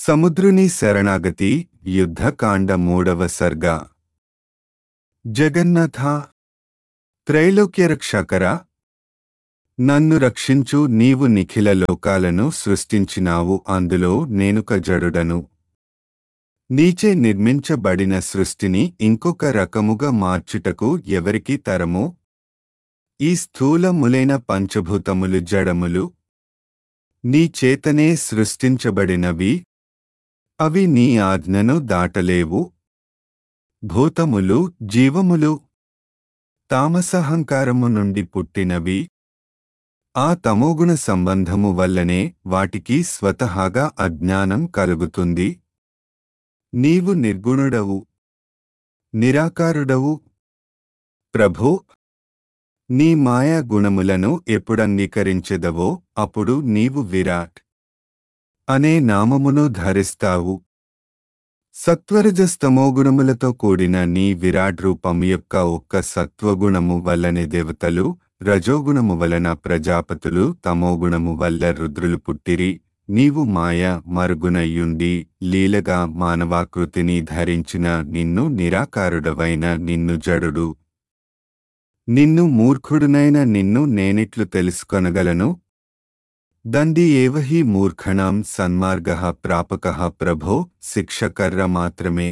సముద్రుని శరణాగతి యుద్ధకాండ మూడవ సర్గ జగన్నాథ త్రైలోక్యరక్షకర నన్ను రక్షించు నీవు నిఖిల లోకాలను సృష్టించినావు అందులో నేనుక జడుడను నీచే నిర్మించబడిన సృష్టిని ఇంకొక రకముగా మార్చుటకు ఎవరికి తరము ఈ స్థూలములైన పంచభూతములు జడములు నీ చేతనే సృష్టించబడినవి అవి నీ ఆజ్ఞను దాటలేవు భూతములు జీవములు తామసహంకారము నుండి పుట్టినవి ఆ తమోగుణ సంబంధము వల్లనే వాటికి స్వతహాగా అజ్ఞానం కలుగుతుంది నీవు నిర్గుణుడవు నిరాకారుడవు ప్రభో నీ మాయా గుణములను ఎప్పుడంగీకరించెదవో అప్పుడు నీవు విరాట్ అనే నామమును ధరిస్తావు సత్వరజస్తమోగుణములతో కూడిన నీ విరాట్ రూపం యొక్క ఒక్క సత్వగుణము వల్లనే దేవతలు రజోగుణము వలన ప్రజాపతులు తమోగుణము వల్ల రుద్రులు పుట్టిరి నీవు మాయ మరుగునయుండి లీలగా మానవాకృతిని ధరించిన నిన్ను నిరాకారుడవైన నిన్ను జడుడు నిన్ను మూర్ఖుడునైన నిన్ను నేనిట్లు తెలుసుకొనగలను దండి ఏవ హి మూర్ఖణాం సన్మార్గ ప్రాపక ప్రభో శిక్షకర్ర మాత్రమే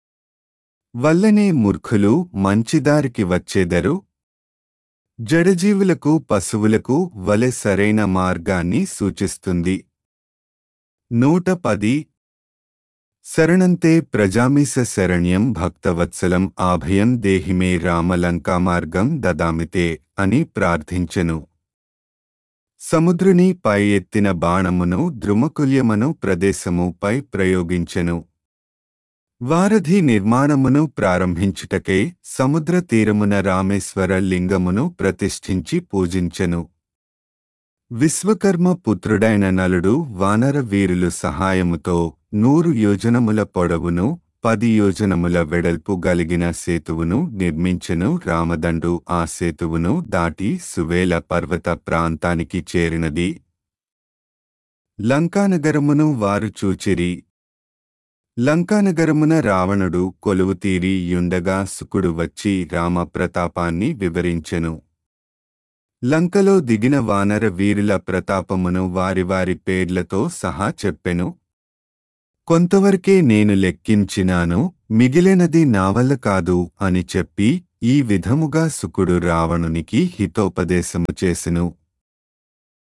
వల్లనే మూర్ఖులు మంచిదారికి వచ్చేదరు జడజీవులకు పశువులకు వలె సరైన మార్గాన్ని సూచిస్తుంది నూట పది శరణంతే ప్రజామిస శరణ్యం భక్తవత్సలం ఆభయం దేహిమే రామలంకామార్గం దదామితే అని ప్రార్థించెను సముద్రుని పై ఎత్తిన బాణమును ద్రుమకుల్యమను ప్రదేశముపై ప్రయోగించెను వారధి నిర్మాణమును ప్రారంభించుటకై సముద్ర తీరమున రామేశ్వర లింగమును ప్రతిష్ఠించి పూజించెను విశ్వకర్మ పుత్రుడైన నలుడు వానర వీరులు సహాయముతో నూరు యోజనముల పొడవును పది యోజనముల వెడల్పు గలిగిన సేతువును నిర్మించెను రామదండు ఆ సేతువును దాటి సువేల పర్వత ప్రాంతానికి చేరినది లంకానగరమును వారు చూచిరి లంకానగరమున రావణుడు కొలువుతీరి యుండగా సుకుడు వచ్చి రామప్రతాపాన్ని వివరించెను లంకలో దిగిన వానర వీరుల ప్రతాపమును వారి వారి పేర్లతో సహా చెప్పెను కొంతవరకే నేను లెక్కించినాను మిగిలినది నావల్ల కాదు అని చెప్పి ఈ విధముగా సుకుడు రావణునికి హితోపదేశము చేసెను